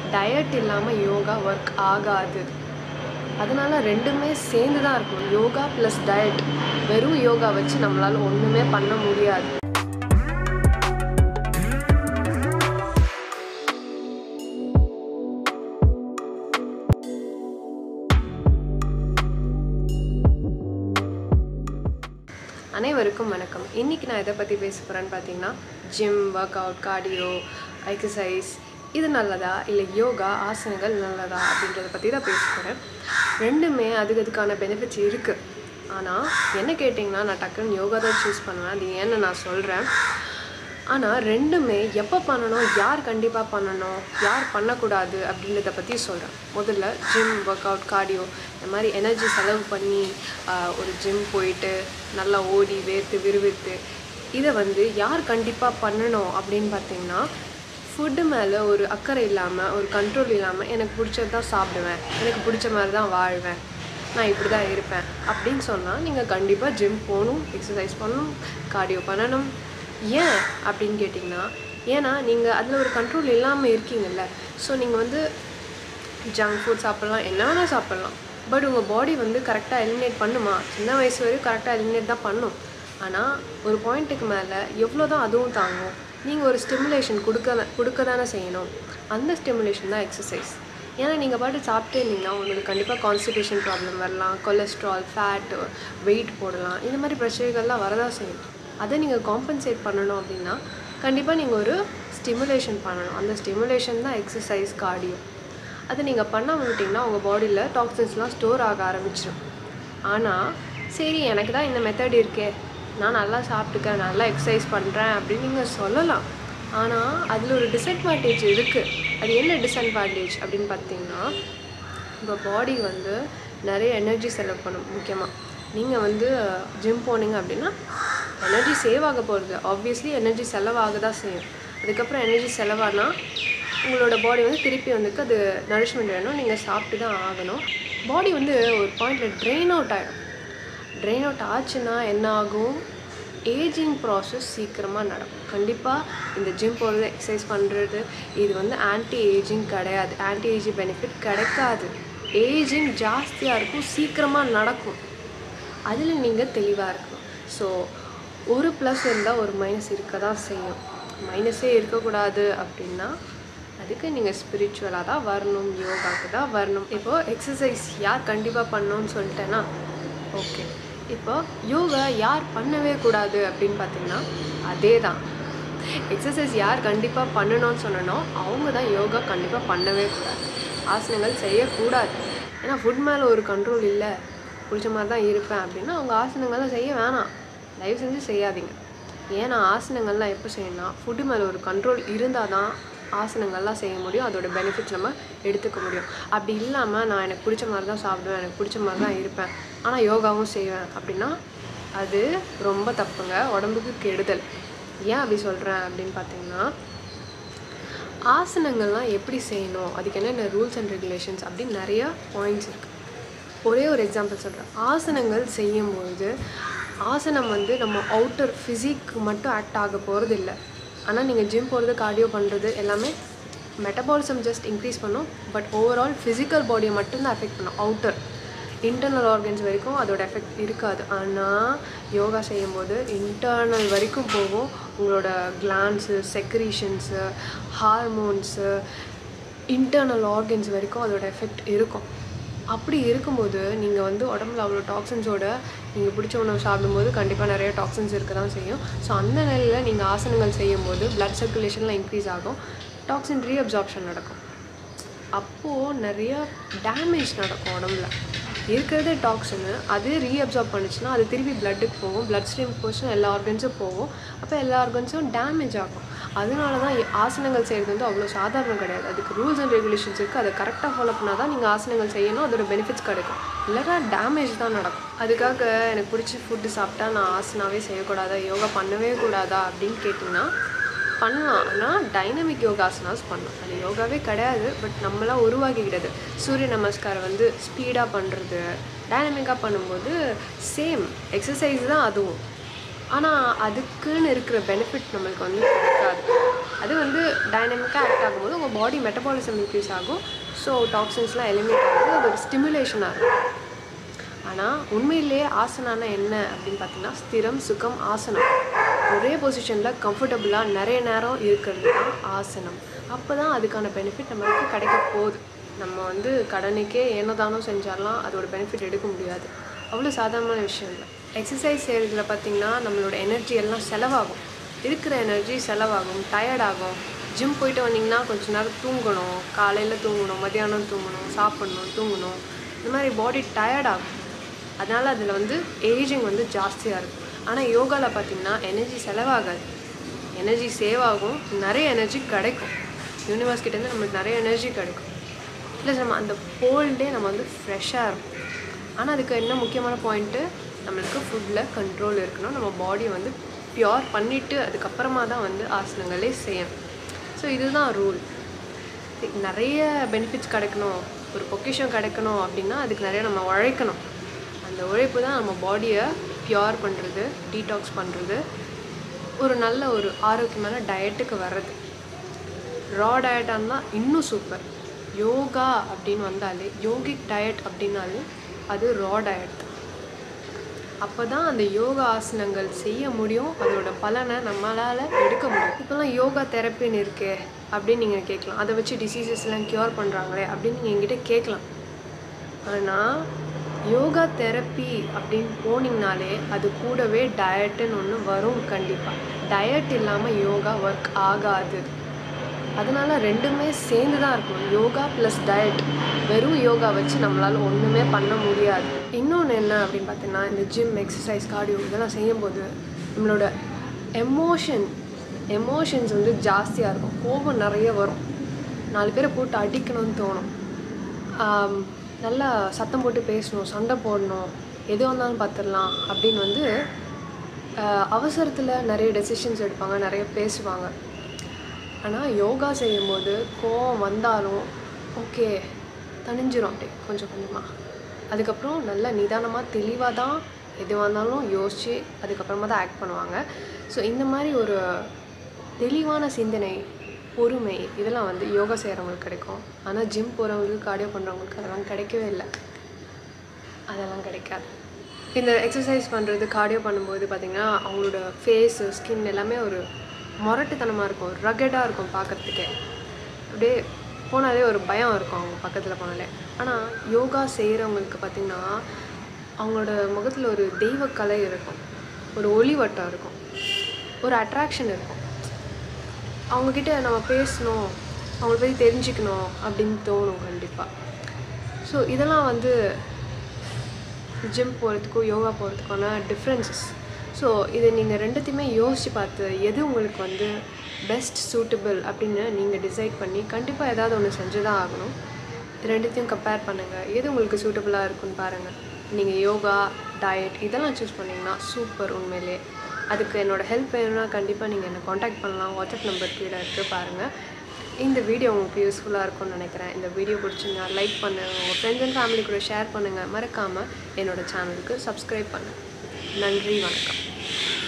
diet இல்லாமல் yoga work ஆகாது அதனால ரெண்டுமே சேர்ந்து தான் இருக்கும் யோகா ப்ளஸ் டயட் வெறும் யோகா வச்சு நம்மளால் ஒன்றுமே பண்ண முடியாது அனைவருக்கும் வணக்கம் இன்றைக்கி நான் எதை பற்றி பேச போகிறேன்னு பார்த்தீங்கன்னா gym workout cardio exercise இது நல்லதா இல்லை யோகா ஆசனங்கள் நல்லதா அப்படின்றத பற்றி தான் பேச போகிறேன் ரெண்டுமே அதுக்கு அதுக்கான பெனிஃபிட்ஸ் இருக்குது ஆனால் என்ன கேட்டிங்கன்னா நான் டக்குன்னு யோகா தான் சூஸ் பண்ணுவேன் அது ஏன்னு நான் சொல்கிறேன் ஆனால் ரெண்டுமே எப்போ பண்ணணும் யார் கண்டிப்பாக பண்ணணும் யார் பண்ணக்கூடாது அப்படின்றத பற்றி சொல்கிறேன் முதல்ல ஜிம் ஒர்க் அவுட் கார்டியோ இந்த மாதிரி எனர்ஜி செலவு பண்ணி ஆஹ், ஒரு ஜிம் போயிட்டு நல்லா ஓடி வேர்த்து விறுவிறுத்து இதை வந்து யார் கண்டிப்பாக பண்ணணும் அப்படின்னு பார்த்தீங்கன்னா ஃபுட்டு மேலே ஒரு அக்கறை இல்லாமல் ஒரு கண்ட்ரோல் இல்லாமல் எனக்கு பிடிச்சது தான் சாப்பிடுவேன் எனக்கு பிடிச்ச மாதிரி தான் வாழ்வேன் நான் இப்படி தான் இருப்பேன் அப்படின்னு சொன்னால் நீங்கள் கண்டிப்பாக ஜிம் போகணும் எக்ஸசைஸ் பண்ணணும் கார்டியோ பண்ணணும் ஏன் அப்படின்னு கேட்டிங்கன்னா ஏன்னா நீங்கள் அதில் ஒரு கண்ட்ரோல் இல்லாமல் இருக்கீங்கல்ல ஸோ நீங்கள் வந்து ஜங்க் ஃபுட் சாப்பிட்லாம் என்ன வேணால் சாப்பிட்லாம் பட் உங்கள் பாடி வந்து கரெக்டாக எலிமினேட் பண்ணுமா சின்ன வயசு வரையும் கரெக்டாக எலிமினேட் தான் பண்ணும் ஆனால் ஒரு பாயிண்ட்டுக்கு மேலே எவ்வளோ தான் அதுவும் தாங்கும் நீங்கள் ஒரு ஸ்டிமுலேஷன் கொடுக்க கொடுக்க தானே செய்யணும் அந்த ஸ்டிமுலேஷன் தான் எக்ஸசைஸ் ஏன்னா நீங்கள் பாட்டு சாப்பிட்டே இருந்தீங்கன்னா உங்களுக்கு கண்டிப்பாக கான்ஸ்டிபேஷன் ப்ராப்ளம் வரலாம் கொலஸ்ட்ரால் ஃபேட் வெயிட் போடலாம் இந்த மாதிரி பிரச்சனைகள்லாம் வரதான் செய்யும் அதை நீங்கள் காம்பன்சேட் பண்ணணும் அப்படின்னா கண்டிப்பாக நீங்கள் ஒரு ஸ்டிமுலேஷன் பண்ணணும் அந்த ஸ்டிமுலேஷன் தான் எக்ஸசைஸ் கார்டியோ அதை நீங்கள் பண்ண விட்டிங்கன்னா உங்கள் பாடியில் டாக்ஸின்ஸ்லாம் ஸ்டோர் ஆக ஆரம்பிச்சிடும் ஆனால் சரி எனக்கு தான் இந்த மெத்தட் இருக்கே நான் நல்லா சாப்பிட்டுக்கேன் நல்லா எக்ஸசைஸ் பண்ணுறேன் அப்படின்னு நீங்கள் சொல்லலாம் ஆனால் அதில் ஒரு டிஸ்அட்வான்டேஜ் இருக்குது அது என்ன டிஸ்அட்வான்டேஜ் அப்படின்னு பார்த்தீங்கன்னா உங்கள் பாடி வந்து நிறைய எனர்ஜி செலவு பண்ணும் முக்கியமாக நீங்கள் வந்து ஜிம் போனீங்க அப்படின்னா எனர்ஜி சேவ் ஆக போகிறது ஆப்வியஸ்லி எனர்ஜி செலவாக தான் செய்யும் அதுக்கப்புறம் எனர்ஜி செலவானா உங்களோட பாடி வந்து திருப்பி வந்துக்கு அது நரிஷ்மெண்ட் வேணும் நீங்கள் சாப்பிட்டு தான் ஆகணும் பாடி வந்து ஒரு பாயிண்டில் ட்ரெயின் அவுட் ஆகிடும் ட்ரெயின் அவுட் ஆச்சுன்னா என்ன ஆகும் ஏஜிங் ப்ராசஸ் சீக்கிரமாக நடக்கும் கண்டிப்பாக இந்த ஜிம் போகிறது எக்ஸசைஸ் பண்ணுறது இது வந்து ஆன்டி ஏஜிங் கிடையாது ஆன்டி ஏஜிங் பெனிஃபிட் கிடைக்காது ஏஜிங் ஜாஸ்தியாக இருக்கும் சீக்கிரமாக நடக்கும் அதில் நீங்கள் தெளிவாக இருக்கணும் ஸோ ஒரு ப்ளஸ் இருந்தால் ஒரு மைனஸ் இருக்க தான் செய்யும் மைனஸே இருக்கக்கூடாது அப்படின்னா அதுக்கு நீங்கள் ஸ்பிரிச்சுவலாக தான் வரணும் யோகாவுக்கு தான் வரணும் இப்போது எக்ஸசைஸ் யார் கண்டிப்பாக பண்ணணும்னு சொல்லிட்டேன்னா ஓகே இப்போ யோகா யார் பண்ணவே கூடாது அப்படின்னு பார்த்தீங்கன்னா அதே தான் எக்ஸசைஸ் யார் கண்டிப்பாக பண்ணணும்னு சொன்னனோ அவங்க தான் யோகா கண்டிப்பாக பண்ணவே கூடாது ஆசனங்கள் செய்யக்கூடாது ஏன்னா ஃபுட் மேலே ஒரு கண்ட்ரோல் இல்லை பிடிச்ச மாதிரி தான் இருப்பேன் அப்படின்னா அவங்க ஆசனங்கள்லாம் செய்ய வேணாம் தயவு செஞ்சு செய்யாதீங்க ஏன்னா ஆசனங்கள்லாம் எப்போ செய்யணும்னா ஃபுட்டு மேலே ஒரு கண்ட்ரோல் இருந்தால் தான் ஆசனங்கள்லாம் செய்ய முடியும் அதோட பெனிஃபிட்ஸ் நம்ம எடுத்துக்க முடியும் அப்படி இல்லாமல் நான் எனக்கு பிடிச்ச மாதிரி தான் சாப்பிடுவேன் எனக்கு பிடிச்ச மாதிரி தான் இருப்பேன் ஆனால் யோகாவும் செய்வேன் அப்படின்னா அது ரொம்ப தப்புங்க உடம்புக்கு கெடுதல் ஏன் அப்படி சொல்கிறேன் அப்படின்னு பார்த்தீங்கன்னா ஆசனங்கள்லாம் எப்படி செய்யணும் அதுக்கு என்னென்ன ரூல்ஸ் அண்ட் ரெகுலேஷன்ஸ் அப்படின்னு நிறையா பாயிண்ட்ஸ் இருக்குது ஒரே ஒரு எக்ஸாம்பிள் சொல்கிறேன் ஆசனங்கள் செய்யும்பொழுது ஆசனம் வந்து நம்ம அவுட்டர் ஃபிசிக்கு மட்டும் ஆக்ட் ஆக போகிறது இல்லை ஆனால் நீங்கள் ஜிம் போகிறது கார்டியோ பண்ணுறது எல்லாமே மெட்டபாலிசம் ஜஸ்ட் இன்க்ரீஸ் பண்ணும் பட் ஓவரால் ஃபிசிக்கல் பாடியை மட்டும்தான் அஃபெக்ட் பண்ணும் அவுட்டர் இன்டர்னல் ஆர்கன்ஸ் வரைக்கும் அதோட எஃபெக்ட் இருக்காது ஆனால் யோகா செய்யும்போது இன்டர்னல் வரைக்கும் போகும் உங்களோட glands secretions hormones internal organs வரைக்கும் அதோட எஃபெக்ட் இருக்கும் அப்படி இருக்கும்போது நீங்கள் வந்து உடம்புல அவ்வளோ டாக்ஸின்ஸோட நீங்கள் பிடிச்ச உணவு சாப்பிடும்போது கண்டிப்பாக நிறைய டாக்ஸின்ஸ் இருக்க தான் செய்யும் ஸோ அந்த நிலையில் நீங்கள் ஆசனங்கள் செய்யும்போது பிளட் சர்க்குலேஷன்லாம் இன்க்ரீஸ் ஆகும் டாக்ஸின் ரீஅப்சார்ப்ஷன் நடக்கும் அப்போது நிறைய டேமேஜ் நடக்கும் உடம்புல இருக்கிறதே டாக்ஸினு அது ரீஅப்சார்ப் பண்ணுச்சுன்னா அது திருப்பி பிளட்டுக்கு போகும் பிளட் ஸ்ட்ரீம் போச்சுன்னா எல்லா ஆர்கன்ஸும் போகும் அப்போ எல்லா ஆர்கன்ஸும் டேமேஜ் ஆகும் அதனால தான் ஆசனங்கள் செய்கிறது வந்து அவ்வளோ சாதாரணம் கிடையாது அதுக்கு ரூல்ஸ் அண்ட் ரெகுலேஷன்ஸ் இருக்குது அதை கரெக்டாக ஃபாலோ பண்ணால் தான் நீங்கள் ஆசனங்கள் செய்யணும் அதோட பெனிஃபிட்ஸ் கிடைக்கும் இல்லைனா டேமேஜ் தான் நடக்கும் அதுக்காக எனக்கு பிடிச்ச ஃபுட்டு சாப்பிட்டா நான் ஆசனாவே செய்யக்கூடாதா யோகா பண்ணவே கூடாதா அப்படின்னு கேட்டிங்கன்னா பண்ணலாம் ஆனால் டைனமிக் யோகாசனாஸ் பண்ணலாம் அது யோகாவே கிடையாது பட் நம்மளாம் உருவாக்கிக்கிட்டது சூரிய நமஸ்காரம் வந்து ஸ்பீடாக பண்ணுறது டைனமிக்காக பண்ணும்போது சேம் எக்ஸசைஸ் தான் அதுவும் ஆனால் அதுக்குன்னு இருக்கிற பெனிஃபிட் நம்மளுக்கு வந்து கிடைக்காது அது வந்து டைனமிக்காக ஆக்ட் ஆகும்போது உங்கள் பாடி மெட்டபாலிசம் இன்க்ரீஸ் ஆகும் ஸோ டாக்ஸின்ஸ்லாம் எலிமினேட் ஆகுது அது ஒரு ஸ்டிமுலேஷனாக இருக்கும் ஆனால் உண்மையிலேயே ஆசனானா என்ன அப்படின்னு பார்த்தீங்கன்னா ஸ்திரம் சுகம் ஆசனம் ஒரே பொசிஷனில் கம்ஃபர்டபுளாக நிறைய நேரம் இருக்கிறது தான் ஆசனம் அப்போ தான் அதுக்கான பெனிஃபிட் நம்மளுக்கு கிடைக்க போகுது நம்ம வந்து கடனுக்கே ஏனோதானோ செஞ்சாலாம் அதோட பெனிஃபிட் எடுக்க முடியாது அவ்வளோ சாதாரணமான விஷயம் இல்லை எக்ஸசைஸ் செய்கிறதுல பார்த்திங்கன்னா நம்மளோட எனர்ஜி எல்லாம் செலவாகும் இருக்கிற எனர்ஜி செலவாகும் டயர்ட் ஆகும் ஜிம் போயிட்டு வந்தீங்கன்னா கொஞ்ச நேரம் தூங்கணும் காலையில் தூங்கணும் மத்தியானம் தூங்கணும் சாப்பிடணும் தூங்கணும் இந்த மாதிரி பாடி டயர்ட் ஆகும் அதனால் அதில் வந்து ஏஜிங் வந்து ஜாஸ்தியாக இருக்கும் ஆனால் யோகாவில் பார்த்தீங்கன்னா எனர்ஜி செலவாகாது எனர்ஜி சேவ் ஆகும் நிறைய எனர்ஜி கிடைக்கும் யூனிவர்ஸ் கிட்டேருந்து நம்மளுக்கு நிறைய எனர்ஜி கிடைக்கும் ப்ளஸ் நம்ம அந்த ஹோல் டே நம்ம வந்து ஃப்ரெஷ்ஷாக இருக்கும் ஆனால் அதுக்கு என்ன முக்கியமான பாயிண்ட்டு நம்மளுக்கு ஃபுட்டில் கண்ட்ரோல் இருக்கணும் நம்ம பாடியை வந்து ப்யூர் பண்ணிவிட்டு அதுக்கப்புறமா தான் வந்து ஆசனங்களே செய்யணும் ஸோ இதுதான் ரூல் நிறைய பெனிஃபிட்ஸ் கிடைக்கணும் ஒரு பொக்கிஷம் கிடைக்கணும் அப்படின்னா அதுக்கு நிறைய நம்ம உழைக்கணும் அந்த உழைப்பு தான் நம்ம பாடியை ப்யூர் பண்ணுறது டீடாக்ஸ் பண்ணுறது ஒரு நல்ல ஒரு ஆரோக்கியமான டயட்டுக்கு வர்றது ரா டயட்டாக இருந்தால் இன்னும் சூப்பர் யோகா அப்படின்னு வந்தாலே யோகிக் டயட் அப்படின்னாலே அது ரா டயட் தான் அப்போ தான் அந்த யோகா ஆசனங்கள் செய்ய முடியும் அதோட பலனை நம்மளால் எடுக்க முடியும் இப்போலாம் யோகா தெரப்பின்னு இருக்கே அப்படின்னு நீங்கள் கேட்கலாம் அதை வச்சு டிசீசஸ்லாம் க்யூர் பண்ணுறாங்களே அப்படின்னு நீங்கள் என்கிட்ட கேட்கலாம் ஆனால் யோகா தெரப்பி அப்படின்னு போனீங்கனாலே அது கூடவே டயட்டுன்னு ஒன்று வரும் கண்டிப்பாக டயட் இல்லாமல் யோகா ஒர்க் ஆகாது அதனால ரெண்டுமே சேர்ந்து தான் இருக்கணும் யோகா ப்ளஸ் டயட் வெறும் யோகா வச்சு நம்மளால் ஒன்றுமே பண்ண முடியாது இன்னொன்று என்ன அப்படின்னு பார்த்தீங்கன்னா இந்த ஜிம் எக்ஸசைஸ் கார்டியோ இதெல்லாம் செய்யும்போது நம்மளோட எமோஷன் எமோஷன்ஸ் வந்து ஜாஸ்தியாக இருக்கும் கோபம் நிறைய வரும் நாலு பேரை போட்டு அடிக்கணும்னு தோணும் ஆம், நல்லா சத்தம் போட்டு பேசணும் சண்டை போடணும் எது வந்தாலும் பார்த்துடலாம் அப்படின்னு வந்து அவசரத்தில் நிறைய டெசிஷன்ஸ் எடுப்பாங்க நிறைய பேசுவாங்க ஆனால் யோகா செய்யும்போது கோவம் வந்தாலும் ஓகே தணிஞ்சிரும் அப்படியே கொஞ்சம் கொஞ்சமாக அதுக்கப்புறம் நல்லா நிதானமாக தெளிவாக தான் எதுவாக இருந்தாலும் யோசித்து அதுக்கப்புறமா தான் ஆக்ட் பண்ணுவாங்க ஸோ இந்த மாதிரி ஒரு தெளிவான சிந்தனை பொறுமை இதெல்லாம் வந்து யோகா செய்கிறவங்களுக்கு கிடைக்கும் ஆனால் ஜிம் போகிறவங்களுக்கு கார்டியோ பண்ணுறவங்களுக்கு அதெல்லாம் கிடைக்கவே இல்லை அதெல்லாம் கிடைக்காது இந்த எக்ஸசைஸ் பண்ணுறது கார்டியோ பண்ணும்போது பார்த்திங்கன்னா அவங்களோட ஃபேஸு ஸ்கின் எல்லாமே ஒரு முரட்டுத்தனமாக இருக்கும் ரகடாக இருக்கும் பார்க்குறதுக்கே அப்படியே போனாலே ஒரு பயம் இருக்கும் அவங்க பக்கத்தில் போனாலே ஆனால் யோகா செய்கிறவங்களுக்கு பார்த்திங்கன்னா அவங்களோட முகத்தில் ஒரு தெய்வக்கலை இருக்கும் ஒரு ஒளிவட்டம் இருக்கும் ஒரு அட்ராக்ஷன் இருக்கும் அவங்கக்கிட்ட நம்ம பேசணும் அவங்கள பற்றி தெரிஞ்சுக்கணும் அப்படின்னு தோணும் கண்டிப்பாக ஸோ இதெல்லாம் வந்து ஜிம் போகிறதுக்கும் யோகா போகிறதுக்கான டிஃப்ரென்சஸ் ஸோ இதை நீங்கள் ரெண்டுத்தையுமே யோசித்து பார்த்து எது உங்களுக்கு வந்து பெஸ்ட் சூட்டபிள் அப்படின்னு நீங்கள் டிசைட் பண்ணி கண்டிப்பாக ஏதாவது ஒன்று செஞ்சு தான் ஆகணும் இது ரெண்டுத்தையும் கம்பேர் பண்ணுங்கள் எது உங்களுக்கு சூட்டபுளாக இருக்குன்னு பாருங்கள் நீங்கள் யோகா டயட் இதெல்லாம் சூஸ் பண்ணிங்கன்னா சூப்பர் உண்மையிலே அதுக்கு என்னோட ஹெல்ப் வேணும்னா கண்டிப்பாக நீங்கள் என்னை காண்டாக்ட் பண்ணலாம் வாட்ஸ்அப் நம்பர் கீழே இருக்குது பாருங்கள் இந்த வீடியோ உங்களுக்கு யூஸ்ஃபுல்லாக இருக்கும்னு நினைக்கிறேன் இந்த வீடியோ பிடிச்சிருந்தா லைக் பண்ணுங்கள் உங்கள் ஃப்ரெண்ட்ஸ் அண்ட் ஃபேமிலி கூட ஷேர் பண்ணுங்கள் மறக்காமல் என்னோட சேனலுக்கு சப்ஸ்கிரைப் பண்ணுங்கள் நன்றி வணக்கம்